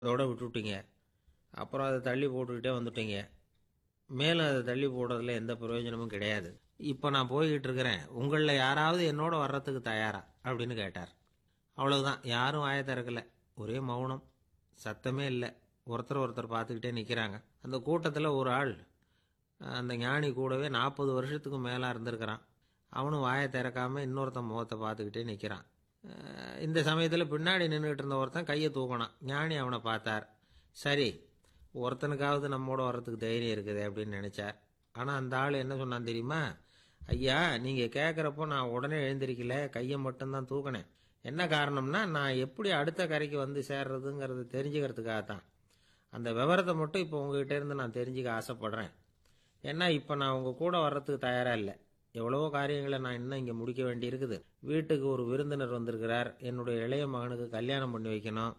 அதோட விட்டுவிட்டீங்க அப்புறம் அதை தள்ளி போட்டுக்கிட்டே வந்துட்டீங்க மேலும் அதை தள்ளி போடுறதுல எந்த பிரயோஜனமும் கிடையாது இப்போ நான் போய்கிட்டு இருக்கிறேன் உங்களில் யாராவது என்னோட வர்றதுக்கு தயாரா அப்படின்னு கேட்டார் அவ்வளவுதான் யாரும் வாயை திறக்கல ஒரே மௌனம் சத்தமே இல்லை ஒருத்தர் ஒருத்தர் பார்த்துக்கிட்டே நிற்கிறாங்க அந்த கூட்டத்தில் ஒரு ஆள் அந்த ஞானி கூடவே நாற்பது வருஷத்துக்கு மேலே இருந்திருக்கிறான் அவனும் வாயை திறக்காம இன்னொருத்தன் முகத்தை பார்த்துக்கிட்டே நிற்கிறான் அஹ் இந்த சமயத்தில் பின்னாடி நின்றுட்டு இருந்த ஒருத்தன் கையை தூக்கினான் ஞானி அவனை பார்த்தார் சரி ஒருத்தனுக்காவது நம்மோட வர்றதுக்கு தைரியம் இருக்குது அப்படின்னு நினச்சார் ஆனால் அந்த ஆள் என்ன சொன்னான் தெரியுமா ஐயா நீங்கள் கேட்குறப்போ நான் உடனே எழுந்திருக்கல கையை மட்டும்தான் தூக்கினேன் என்ன காரணம்னா நான் எப்படி அடுத்த கரைக்கு வந்து சேர்றதுங்கிறத தெரிஞ்சுக்கிறதுக்காக தான் அந்த விவரத்தை மட்டும் இப்போ உங்ககிட்ட இருந்து நான் தெரிஞ்சுக்க ஆசைப்படுறேன் ஏன்னா இப்போ நான் உங்கள் கூட வர்றதுக்கு தயாராக இல்லை எவ்வளவோ காரியங்களை நான் இன்னும் இங்கே முடிக்க வேண்டி இருக்குது வீட்டுக்கு ஒரு விருந்தினர் வந்திருக்கிறார் என்னுடைய இளைய மகனுக்கு கல்யாணம் பண்ணி வைக்கணும்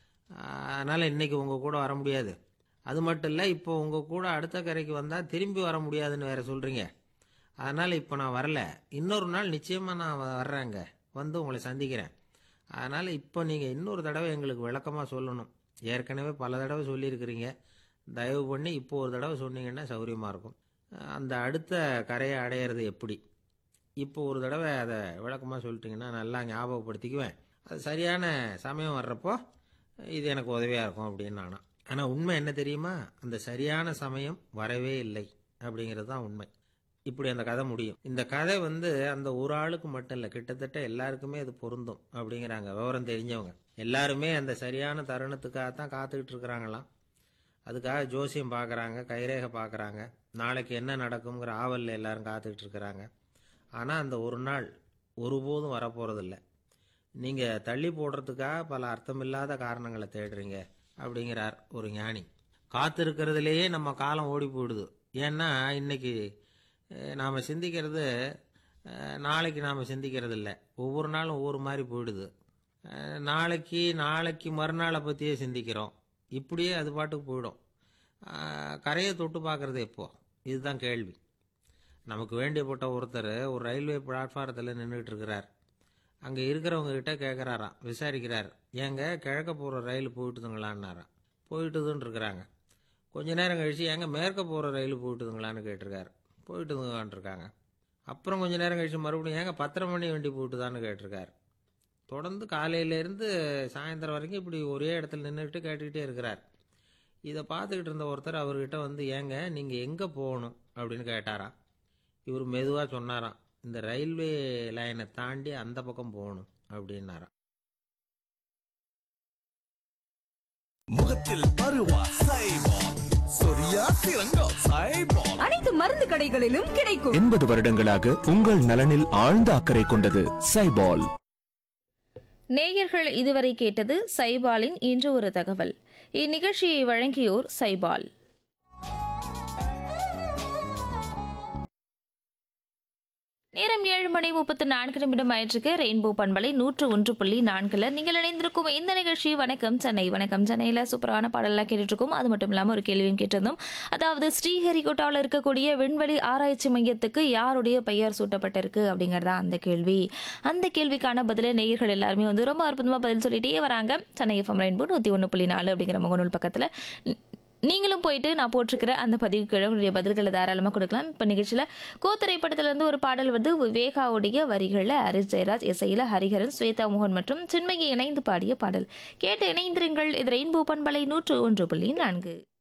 அதனால் இன்னைக்கு உங்கள் கூட வர முடியாது அது மட்டும் இல்லை இப்போ உங்கள் கூட அடுத்த கரைக்கு வந்தால் திரும்பி வர முடியாதுன்னு வேற சொல்கிறீங்க அதனால் இப்போ நான் வரல இன்னொரு நாள் நிச்சயமாக நான் வ- வர்றேங்க வந்து உங்களை சந்திக்கிறேன் அதனால் இப்போ நீங்கள் இன்னொரு தடவை எங்களுக்கு விளக்கமாக சொல்லணும் ஏற்கனவே பல தடவை சொல்லியிருக்கிறீங்க தயவு பண்ணி இப்போ ஒரு தடவை சொன்னீங்கன்னா சௌகரியமாக இருக்கும் அந்த அடுத்த கரையை அடையிறது எப்படி இப்போ ஒரு தடவை அதை விளக்கமாக சொல்லிட்டீங்கன்னா நல்லா ஞாபகப்படுத்திக்குவேன் அது சரியான சமயம் வர்றப்போ இது எனக்கு உதவியாக இருக்கும் அப்படின்னு நானா ஆனால் உண்மை என்ன தெரியுமா அந்த சரியான சமயம் வரவே இல்லை அப்படிங்கிறது தான் உண்மை இப்படி அந்த கதை முடியும் இந்த கதை வந்து அந்த ஒரு ஆளுக்கு மட்டும் இல்லை கிட்டத்தட்ட எல்லாருக்குமே இது பொருந்தும் அப்படிங்கிறாங்க விவரம் தெரிஞ்சவங்க எல்லாருமே அந்த சரியான தருணத்துக்காக தான் காத்துக்கிட்டு இருக்கிறாங்களாம் அதுக்காக ஜோசியம் பார்க்குறாங்க கைரேகை பார்க்குறாங்க நாளைக்கு என்ன நடக்குங்கிற ஆவலில் எல்லாரும் காத்துக்கிட்டு இருக்கிறாங்க ஆனால் அந்த ஒரு நாள் ஒருபோதும் வரப்போகிறதில்ல நீங்கள் தள்ளி போடுறதுக்காக பல அர்த்தமில்லாத காரணங்களை தேடுறீங்க அப்படிங்கிறார் ஒரு ஞானி காத்திருக்கிறதுலேயே நம்ம காலம் ஓடி போயிடுது ஏன்னா இன்னைக்கு நாம் சிந்திக்கிறது அஹ், நாளைக்கு நாம் சிந்திக்கிறது இல்லை ஒவ்வொரு நாளும் ஒவ்வொரு மாதிரி போயிடுது அஹ், நாளைக்கு நாளைக்கு மறுநாளை பற்றியே சிந்திக்கிறோம் இப்படியே அது பாட்டுக்கு போயிடும் அஹ், கரையை தொட்டு பார்க்குறது எப்போ இதுதான் கேள்வி நமக்கு வேண்டியப்பட்ட ஒருத்தர் ஒரு ரயில்வே பிளாட்ஃபாரத்தில் நின்றுட்டு இருக்கிறார் அங்கே இருக்கிறவங்க கிட்ட கேட்குறாராம் விசாரிக்கிறார் ஏங்க கிழக்க போகிற ரயில் போயிட்டுதுங்களான்னாராம் போயிட்டுதுன்னு இருக்கிறாங்க கொஞ்ச நேரம் கழிச்சு ஏங்க மேற்க போகிற ரயில் போயிட்டுதுங்களான்னு கேட்டிருக்காரு போயிட்டுதுங்களான்னு இருக்காங்க அப்புறம் கொஞ்ச நேரம் கழிச்சு மறுபடியும் ஏங்க பத்தரை மணி வண்டி போயிட்டுதான்னு கேட்டிருக்காரு தொடர்ந்து காலையிலேருந்து சாயந்தரம் வரைக்கும் இப்படி ஒரே இடத்துல நின்றுட்டு கேட்டுக்கிட்டே இருக்கிறார் இதை பார்த்துக்கிட்டு இருந்த ஒருத்தர் அவர்கிட்ட வந்து ஏங்க நீங்கள் எங்கே போகணும் அப்படின்னு கேட்டாராம் இவர் மெதுவாக சொன்னாராம் இந்த ரயில்வே லைனை தாண்டி அந்த பக்கம் போகணும் அப்படின்னாராம் முகத்தில் பருவா சைபால் சொரியா சிறங்கோ சைபால் அனைத்து மருந்து கடைகளிலும் கிடைக்கும் எண்பது வருடங்களாக உங்கள் நலனில் ஆழ்ந்த அக்கறை கொண்டது சைபால் நேயர்கள் இதுவரை கேட்டது சைபாலின் இன்று ஒரு தகவல் இந்நிகழ்ச்சியை வழங்கியோர் சைபால் நேரம் ஏழு மணி முப்பத்து நான்கு நிமிடம் ஆயிற்றுக்கு ரெயின்போ பண்பலை நூற்று ஒன்று புள்ளி நான்குல நீங்கள் இணைந்திருக்கும் இந்த நிகழ்ச்சி வணக்கம் சென்னை வணக்கம் சென்னையில் சூப்பரான பாடலாம் கேட்டுட்டு இருக்கோம் அது மட்டும் இல்லாமல் ஒரு கேள்வியும் கேட்டிருந்தோம் அதாவது ஸ்ரீஹரிகோட்டாவில் இருக்கக்கூடிய விண்வெளி ஆராய்ச்சி மையத்துக்கு யாருடைய பெயர் சூட்டப்பட்டிருக்கு அப்படிங்கறதா அந்த கேள்வி அந்த கேள்விக்கான பதிலை நேயர்கள் எல்லாருமே வந்து ரொம்ப அற்புதமாக பதில் சொல்லிட்டே வராங்க சென்னை எஃப்எம் ரெயின்போ நூற்றி ஒன்று புள்ளி நாலு அப்படிங்கிற முகநூல் பக்கத்தில் நீங்களும் போயிட்டு நான் போட்டிருக்கிற அந்த பதிவுக்கு உங்களுடைய பதில்களை தாராளமாக கொடுக்கலாம் இப்போ நிகழ்ச்சியில் கோ திரைப்படத்திலிருந்து ஒரு பாடல் வந்து விவேகாவுடைய வரிகளில் ஹரிஸ் ஜெயராஜ் இசையில் ஹரிஹரன் ஸ்வேதா மோகன் மற்றும் சின்மயி இணைந்து பாடிய பாடல் கேட்டு இணைந்திருங்கள் இது ரெயின்போ பண்பலை நூற்று ஒன்று புள்ளி நான்கு